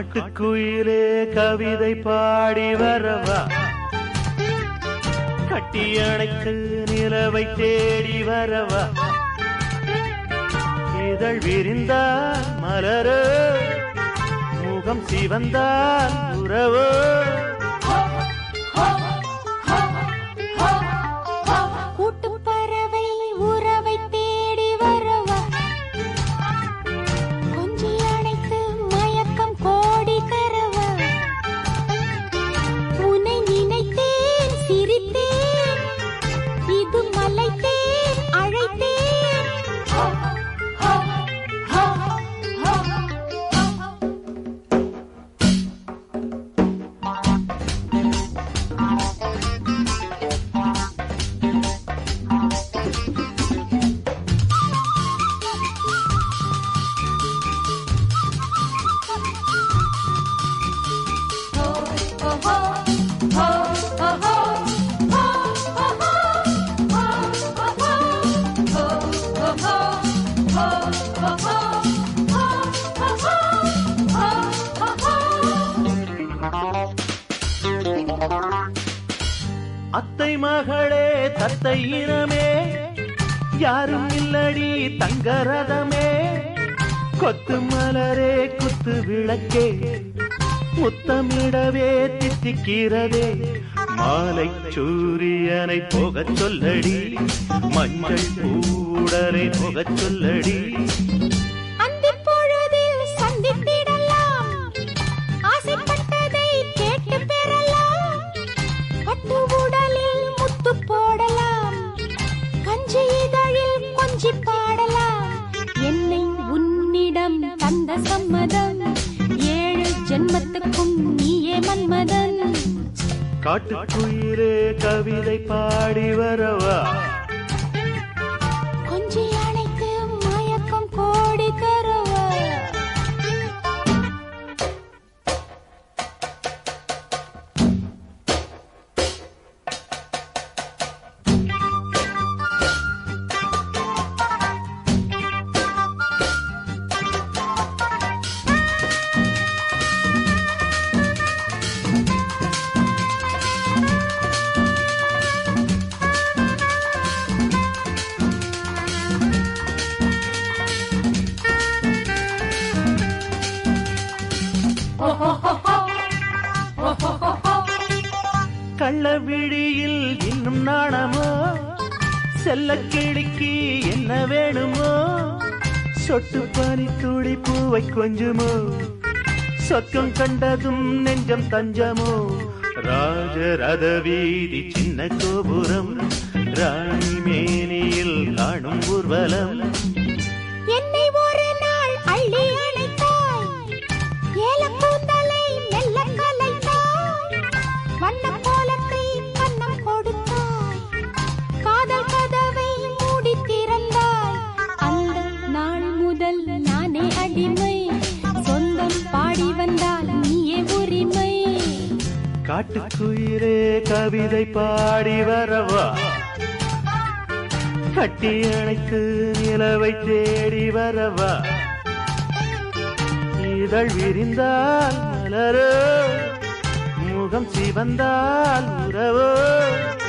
காட்டுக்குயிலே கவிதை பாடி வரவா கட்டி அணைத்து நிலவை தேடி வரவா இதழ் விரிந்தால் மலரோ முகம் சிவந்தால் உறவோ கூட்டுப் பறவை உறவை தேடி வரவா கொஞ்சி அணைத்து மயக்கம் கோடி தரவா உன்னை நினைத்தேன் சிரித்தேன் இது மலைத்தேன் அழைத்தேன் அத்தை மகளே தத்தை இனமே யாரும் இல்லடி தங்கரதமே கொத்து மலரே குத்து விளக்கே முத்தமிடவே தித்திக்கிறதே மாலை சூரியனை போகச் சொல்லடி மஞ்சள் கூடலை போகச் சொல்லடி அந்திப் பொழுதில் சந்தித்திடலாம் ஆசைப்பட்டதை கேட்டு பெறலாம் பட்டு உடலில் முத்து போடலாம் கஞ்சி இதழில் கொஞ்சி பாடலாம் என்னை உன்னிடம் தந்த சம்மதம் ஏழு ஜென்மத்துக்கும் நீயே மன்மதன் காட்டுக்குயிலே கவிதை பாடி வரவா கொஞ்சி அணைத்து மயக்கம் கோடி தருவா கள்ள விழியில் இன்னும் நாணமோ செல்ல கிளிக்கு என்ன வேணுமோ சொட்டு பனி துளி பூவை கொஞ்சமோ சொக்கம் கண்டதும் நெஞ்சம் தஞ்சமோ ராஜரத வீதி சின்ன கோபுரம் ராணி மேனியில் காணும் ஊர்வலம் என்னை ஒரு நாள் அள்ளி அணைத்தாய் ஏலக்கூந்தலை மெல்ல கலைத்தாய் வண்ணக் கோலத்தை கண்ணம் கொடுத்தாய் காதல் கதவை மூடி திறந்தாய் அந்த நாள் முதல் நானே அடிமை சொந்தம் பாடி வந்தால் நீயே உரிமை காட்டுக்குயிலே கவிதை பாடி வரவா கட்டி அணைத்து நிலவை தேடி வரவா இதழ் விரிந்தால் மலரோ முகம் சிவந்தால் உறவோ